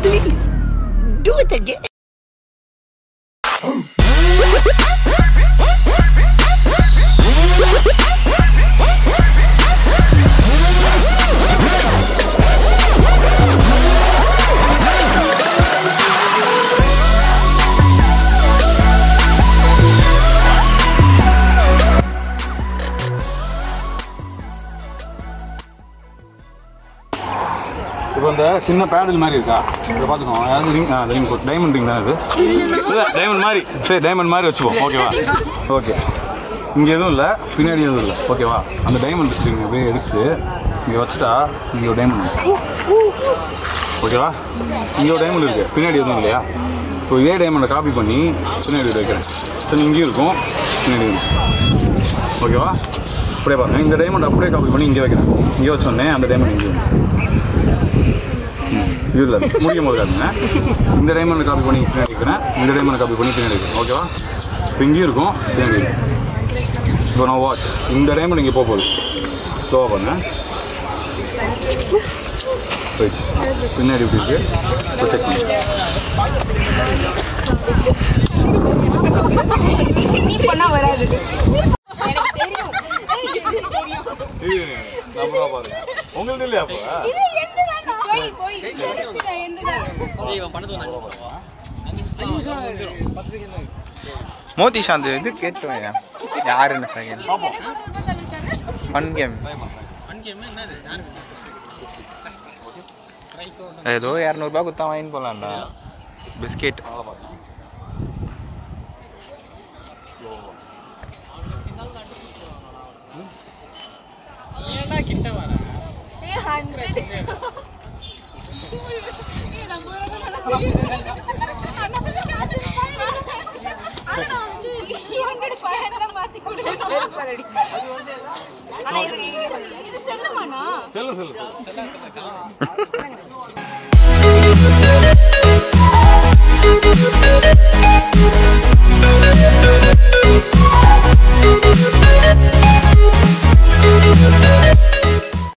Please, do it again. இப்போ இந்த சின்ன பேடல் மாதிரி இருக்கா இதை பார்த்துக்கோ அதாவது ரிங் ஆ ரிங் டைமண்ட் ரிங் தான் இது இல்லை டைமண்ட் மாதிரி சரி டைமண்ட் மாதிரி வச்சுப்போம் ஓகேவா ஓகே இங்கே எதுவும் இல்லை பின்னாடி எதுவும் இல்லை ஓகேவா அந்த டைமண்ட் இருக்குங்க அப்படியே எடுத்து இங்கே வச்சுட்டா இங்கே ஒரு டைமண்ட் ஓகேவா இங்கே ஒரு டைமண்ட் இருக்குது பின்னாடி எதுவும் இல்லையா ஸோ இதே டைமண்டை காப்பி பண்ணி பின்னாடி இப்படி வைக்கிறேன் சரி இங்கேயும் இருக்கும் பின்னாடி இருக்கும் ஓகேவா அப்படியே பாருங்க இந்த டைமண்ட் அப்படியே காப்பி பண்ணி இங்கே வைக்கிறேன் இங்கே வச்சோடனே அந்த டைமண்ட் இங்கே இல்லை முடிக்கும் போது காட்டுங்க இந்த டைமண்ட் காப்பி பண்ணி பின்னாடி வைக்கிறேன் இந்த டைமண்ட் காப்பி பண்ணி பின்னாடி வைக்கிறேன் ஓகேவா இப்போ இங்கேயும் இருக்கும் பின்னாடி இருக்கும் இப்போ நான் வாட்ச் இந்த டைமண்ட் இங்கே போக போகுது ஸ்லோவாக பண்ணேன் போயிடுச்சு பின்னாடி இப்படி இருக்கு இப்போ செக் பண்ணி நீ பண்ணா வராது பாருங்க உங்கள்ட்ட இல்லையா அப்போ போய் போய் எந்துடா, எந்துடா. மோதி சாந்த் இது கேட்டுவேன் யாருன்னு செகண்ட் ஃபன் கேம் ஏதோ இரநூறுபா குத்தா வாங்கிட்டு போகலாம்டா பிஸ்கெட் ஏய், 100. ஏய், நம்ம அண்ணா வந்து 200 500 ஆ மாத்தி கொடு. அண்ணா, இது- இது- இது செல்லுமாண்ணா செல்லு செல்லு Thank you.